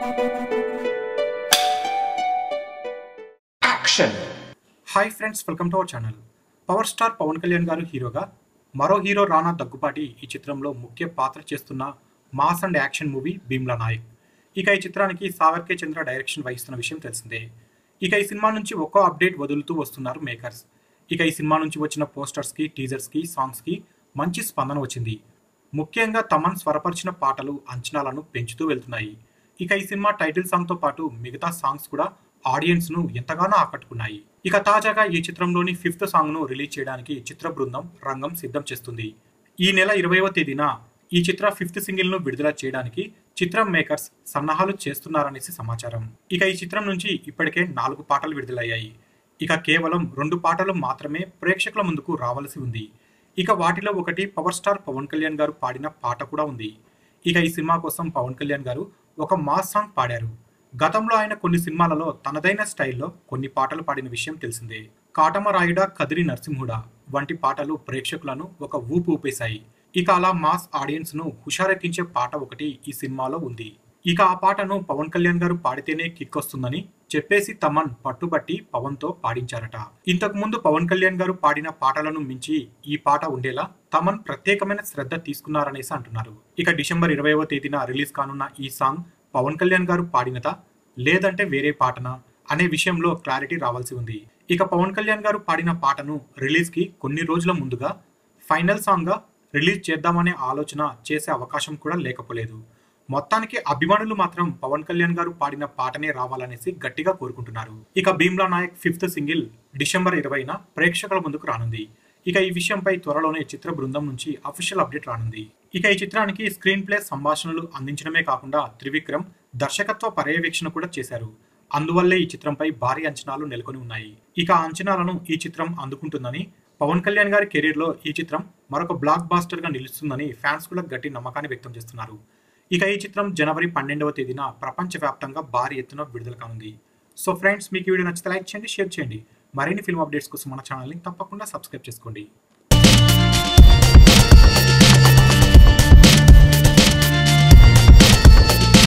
action hi friends welcome to our channel power star Pawan Kalyan garu హీరోగా మరో hero రానా దగ్గుపాటి ఈ చిత్రంలో ముఖ్య పాత్ర చేస్తున్న mass and action movie Bheemla Nayak ఇక ఈ చిత్రానికి సావర్కే చంద్ర డైరెక్షన్ వహిస్తున్న విషయం తెలిసిందే ఇక ఈ సినిమా నుంచి ఒక్కో అప్డేట్ వదులుతూ వస్తున్నారు మేకర్స్ ఇక ఈ సినిమా నుంచి వచ్చిన పోస్టర్స్కి టీజర్స్కి సాంగ్స్కి మంచి స్పందన వచ్చింది ముఖ్యంగా తమన్ స్వరపరిచిన పాటలు అంచనాలను పెంచుతూ వెళ్తున్నాయి ఇక ఈ సినిమా టైటిల్ సాంగ్ తో పాటు మిగతా సాంగ్స్ కూడా ఆడియన్స్ ను ఎంతగానో ఆకట్టుకున్నాయి ఇక తాజాగా ఈ చిత్రంలోని ఫిఫ్త్ సాంగ్ ను రిలీజ్ చేయడానికి చిత్ర బృందం రంగం సిద్ధం చేస్తుంది ఈ నెల ఇరవైవ తేదీన ఈ చిత్ర ఫిఫ్త్ సింగిల్ ను విడుదల చేయడానికి చిత్రం మేకర్స్ సన్నాహాలు చేస్తున్నారనేసి సమాచారం ఇక ఈ చిత్రం నుంచి ఇప్పటికే నాలుగు పాటలు విడుదలయ్యాయి ఇక కేవలం రెండు పాటలు మాత్రమే ప్రేక్షకుల ముందుకు రావాల్సి ఉంది ఇక వాటిలో ఒకటి పవర్ స్టార్ పవన్ కళ్యాణ్ గారు పాడిన పాట కూడా ఉంది ఇక ఈ సినిమా కోసం పవన్ కళ్యాణ్ గారు ఒక మాస్ సాంగ్ పాడారు గతంలో ఆయన కొన్ని సినిమాలలో తనదైన స్టైల్లో కొన్ని పాటలు పాడిన విషయం తెలిసిందే కాటమరాయుడ కదిరి నరసింహుడా వంటి పాటలు ప్రేక్షకులను ఒక ఊపు ఊపేశాయి ఇక అలా మాస్ ఆడియన్స్ ను హుషారెక్కించే పాట ఒకటి ఈ సినిమాలో ఉంది ఇక ఆ పాటను పవన్ కళ్యాణ్ గారు పాడితేనే కిక్ వస్తుందని చెప్పేసి తమన్ పట్టుబట్టి పవన్ తో పాడించారట ఇంతకు ముందు పవన్ కళ్యాణ్ గారు పాడిన పాటలను మించి ఈ పాట ఉండేలా తమన్ ప్రత్యేకమైన శ్రద్ధ తీసుకున్నారనేసి అంటున్నారు ఇక డిసెంబర్ ఇరవైవ తేదీన రిలీజ్ కానున్న ఈ సాంగ్ పవన్ కళ్యాణ్ గారు పాడినదా లేదంటే వేరే పాటనా అనే విషయంలో క్లారిటీ రావాల్సి ఉంది ఇక పవన్ కళ్యాణ్ గారు పాడిన పాటను రిలీజ్ కి కొన్ని రోజుల ముందుగా ఫైనల్ సాంగ్ గా రిలీజ్ చేద్దామనే ఆలోచన చేసే అవకాశం కూడా లేకపోలేదు మొత్తానికి అభిమానులు మాత్రం పవన్ కళ్యాణ్ గారు పాడిన పాటనే రావాలనేసి గట్టిగా కోరుకుంటున్నారు ఇక Bheemla Nayak fifth single December ఇరవైన ప్రేక్షకుల ముందుకు రానుంది ఇక ఈ విషయంపై త్వరలోనే చిత్ర బృందం నుంచి అఫీషియల్ అప్డేట్ రానుంది ఇక ఈ చిత్రానికి స్క్రీన్ ప్లే సంభాషణలు అందించడమే కాకుండా త్రివిక్రమ్ దర్శకత్వ పర్యవేక్షణ కూడా చేశారు అందువల్లే ఈ చిత్రంపై భారీ అంచనాలు నెలకొని ఉన్నాయి ఇక ఆ అంచనాలను ఈ చిత్రం అందుకుంటుందని పవన్ కళ్యాణ్ గారి కెరీర్ లో ఈ చిత్రం మరొక బ్లాక్ బాస్టర్ గా నిలుస్తుందని ఫ్యాన్స్ కూడా గట్టి నమ్మకాన్ని వ్యక్తం చేస్తున్నారు ఇక ఈ చిత్రం జనవరి పన్నెండవ తేదీన ప్రపంచవ్యాప్తంగా భారీ ఎత్తున విడుదల కానుంది సో ఫ్రెండ్స్ మీకు ఈ వీడియో నచ్చితే లైక్ చేయండి షేర్ చేయండి మరిన్ని ఫిల్మ్ అప్డేట్స్ కోసం మన ఛానల్ని తప్పకుండా సబ్స్క్రైబ్ చేసుకోండి